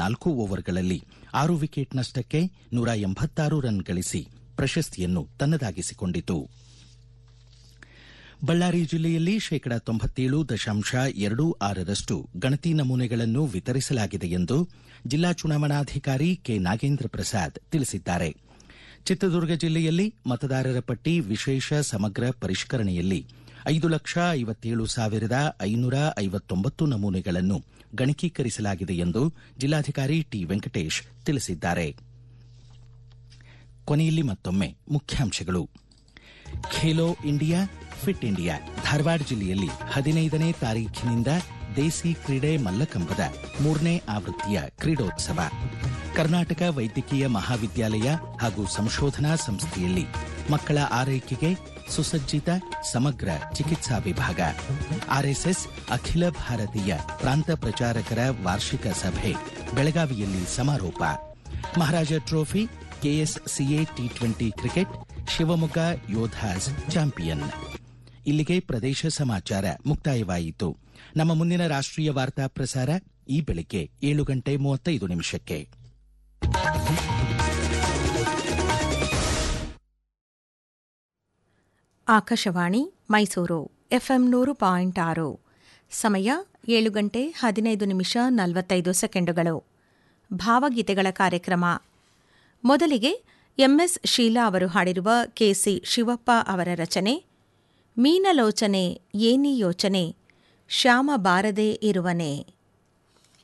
ನಾಲ್ಕು ಓವರ್ಗಳಲ್ಲಿ ಆರು ವಿಕೆಟ್ ನಷ್ಟಕ್ಕೆ ನೂರ ಎಂಬತ್ತಾರು ರನ್ ಗಳಿಸಿ ಪ್ರಶಸ್ತಿಯನ್ನು ತನ್ನದಾಗಿಸಿಕೊಂಡಿತು ಬಳ್ಳಾರಿ ಜಿಲ್ಲೆಯಲ್ಲಿ ಶೇಕಡಾ ತೊಂಬತ್ತೇಳು ದಶಾಂಶ ಎರಡು ಆರರಷ್ಟು ಗಣತಿ ನಮೂನೆಗಳನ್ನು ವಿತರಿಸಲಾಗಿದೆ ಎಂದು ಜಿಲ್ಲಾ ಚುನಾವಣಾಧಿಕಾರಿ ಕೆ ನಾಗೇಂದ್ರ ಪ್ರಸಾದ್ ತಿಳಿಸಿದ್ದಾರೆ ಚಿತ್ರದುರ್ಗ ಜಿಲ್ಲೆಯಲ್ಲಿ ಮತದಾರರ ಪಟ್ಟಿ ವಿಶೇಷ ಸಮಗ್ರ ಪರಿಷ್ಕರಣೆಯಲ್ಲಿ ಐದು ಲಕ್ಷ ಐವತ್ತೇಳು ಸಾವಿರದ ಐನೂರ ಐವತ್ತೊಂಬತ್ತು ನಮೂನೆಗಳನ್ನು ಗಣಕೀಕರಿಸಲಾಗಿದೆ ಎಂದು ಜಿಲ್ಲಾಧಿಕಾರಿ ಟಿ ವೆಂಕಟೇಶ್ ತಿಳಿಸಿದ್ದಾರೆ ಕೊನೆಯಲ್ಲಿ ಮತ್ತೊಮ್ಮೆ ಮುಖ್ಯಾಂಶಗಳು Khelo India fit India Dharwad ಜಿಲ್ಲೆಯಲ್ಲಿ ಹದಿನೈದನೇ ತಾರೀಖಿನಿಂದ ದೇಸಿ ಕ್ರೀಡೆ ಮಲ್ಲಕಂಬದ ಮೂರನೇ ಆವೃತ್ತಿಯ ಕ್ರೀಡೋತ್ಸವ ಕರ್ನಾಟಕ ವೈದ್ಯಕೀಯ ಮಹಾವಿದ್ಯಾಲಯ ಹಾಗೂ ಸಂಶೋಧನಾ ಸಂಸ್ಥೆಯಲ್ಲಿ ಮಕ್ಕಳ ಆರೈಕೆಗೆ ಸುಸಜ್ಜಿತ ಸಮಗ್ರ ಚಿಕಿತ್ಸಾ ವಿಭಾಗ ಆರ್ಎಸ್ಎಸ್ ಅಖಿಲ ಭಾರತೀಯ ಪ್ರಾಂತ ಪ್ರಚಾರಕರ ವಾರ್ಷಿಕ ಸಭೆ ಬೆಳಗಾವಿಯಲ್ಲಿ ಸಮಾರೋಪ Maharaja trophy KSCA T twenty cricket Shivamogga Yodhas champion ಇಲ್ಲಿಗೆ ಪ್ರದೇಶ ಸಮಾಚಾರ ಮುಕ್ತಾಯವಾಯಿತು ನಮ್ಮ ಮುಂದಿನ ರಾಷ್ಟ್ರೀಯ ವಾರ್ತಾ ಪ್ರಸಾರ ಈ ಬೆಳಿಗ್ಗೆ ಏಳು ಗಂಟೆ ಮೂವತ್ತೈದು ನಿಮಿಷಕ್ಕೆ ಆಕಾಶವಾಣಿ ಮೈಸೂರು ಎಫ್ಎಂ ನೂರು ಪಾಯಿಂಟ್ ಆರು ಸಮಯ ಏಳು ಗಂಟೆ ಹದಿನೈದು ನಿಮಿಷ ನಲವತ್ತೈದು ಸೆಕೆಂಡುಗಳು ಭಾವಗೀತೆಗಳ ಕಾರ್ಯಕ್ರಮ ಮೊದಲಿಗೆ ಎಂಎಸ್ ಶೀಲಾ ಅವರು ಹಾಡಿರುವ ಕೆಸಿ ಶಿವಪ್ಪ ಅವರ ರಚನೆ ಮೀನಲೋಚನೆ ಏನಿ ಯೋಚನೆ ಶ್ಯಾಮ ಬಾರದೆ ಇರುವನೆ